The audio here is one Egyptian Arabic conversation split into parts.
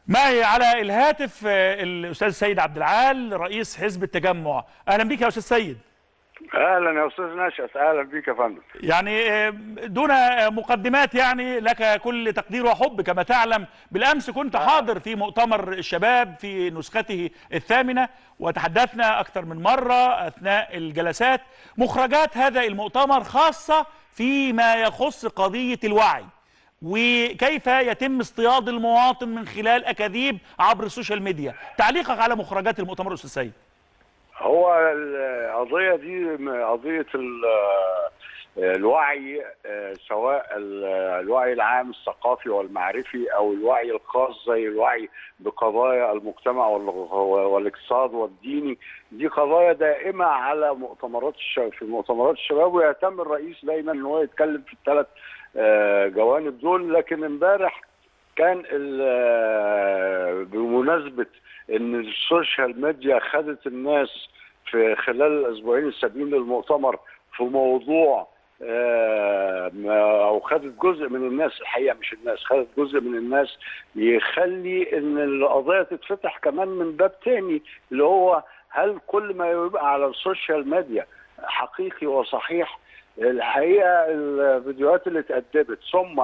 معي على الهاتف آه، الاستاذ سيد عبد العال رئيس حزب التجمع اهلا بك يا استاذ سيد اهلا يا استاذ نشأت اهلا بيك يا فندم يعني آه، دون آه، مقدمات يعني لك كل تقدير وحب كما تعلم بالامس كنت حاضر في مؤتمر الشباب في نسخته الثامنه وتحدثنا اكثر من مره اثناء الجلسات مخرجات هذا المؤتمر خاصه فيما يخص قضيه الوعي وكيف يتم اصطياد المواطن من خلال اكاذيب عبر السوشيال ميديا تعليقك على مخرجات المؤتمر استاذ سيد هو القضيه دي قضيه ال- الوعي آه، سواء ال- الوعي العام الثقافي والمعرفي او الوعي الخاص زي الوعي بقضايا المجتمع وال- والاقتصاد والديني دي قضايا دائمه على مؤتمرات الشباب في مؤتمرات الشباب ويهتم الرئيس دايما ان هو يتكلم في الثلاث جوانب دول لكن امبارح كان ال- آه، بمناسبه ان السوشيال ميديا خدت الناس في خلال الاسبوعين السابقين للمؤتمر في موضوع آه، ما- او خدت جزء من الناس الحقيقه مش الناس خدت جزء من الناس يخلي ان القضيه تتفتح كمان من باب تاني اللي هو هل كل ما يبقى على السوشيال ميديا حقيقي وصحيح الحقيقه الفيديوهات اللي اتقدمت ثم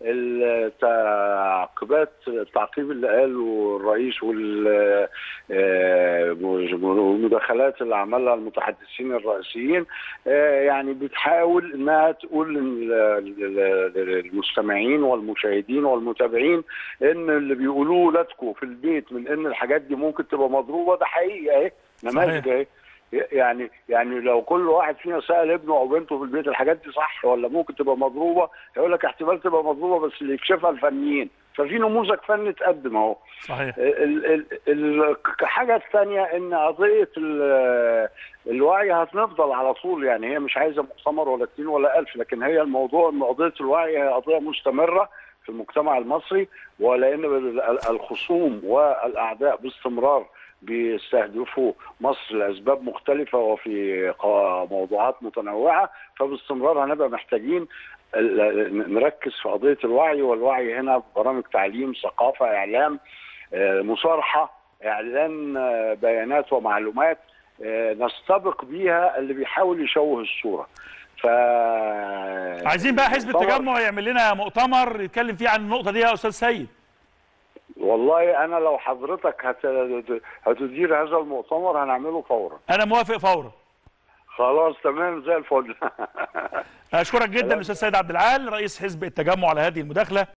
التعقيبات التعقيب اللي قاله الرئيس وال آه، والمداخلات اللي عملها المتحدثين الرئيسيين آه، يعني بتحاول انها تقول لل- للمستمعين والمشاهدين والمتابعين ان اللي بيقولوه ولادكم في البيت من ان الحاجات دي ممكن تبقى مضروبه ده حقيقي اهي نماذج صحيح. اهي يعني يعني لو كل واحد فينا سال ابنه او بنته في البيت الحاجات دي صح ولا ممكن تبقى مضروبه يقول لك احتمال تبقى مضروبه بس اللي يكشفها الفنيين ففي نموذج فني اتقدم اهو صحيح ال- ال- ال- الحاجه الثانيه ان قضيه ال- الوعي هتفضل على طول يعني هي مش عايزه مؤتمر ولا اتنين ولا الف لكن هي الموضوع ان قضيه الوعي هي قضيه مستمره في المجتمع المصري ولان ال- الخصوم والاعداء باستمرار بيستهدفوا مصر لاسباب مختلفه وفي قا- موضوعات متنوعه فباستمرار هنبقى محتاجين ال- ال- نركز في قضيه الوعي والوعي هنا برامج تعليم ثقافه اعلام آه، مصارحه اعلان آه، بيانات ومعلومات آه، نستبق بيها اللي بيحاول يشوه الصوره ف عايزين بقى حزب طبعاً. التجمع يعمل لنا مؤتمر يتكلم فيه عن النقطه دي يا استاذ سيد والله انا لو حضرتك هت... هتدير هذا المؤتمر هنعمله فورا انا موافق فورا خلاص تمام زي الفل اشكرك جدا الاستاذ سيد عبد العال رئيس حزب التجمع على هذه المداخله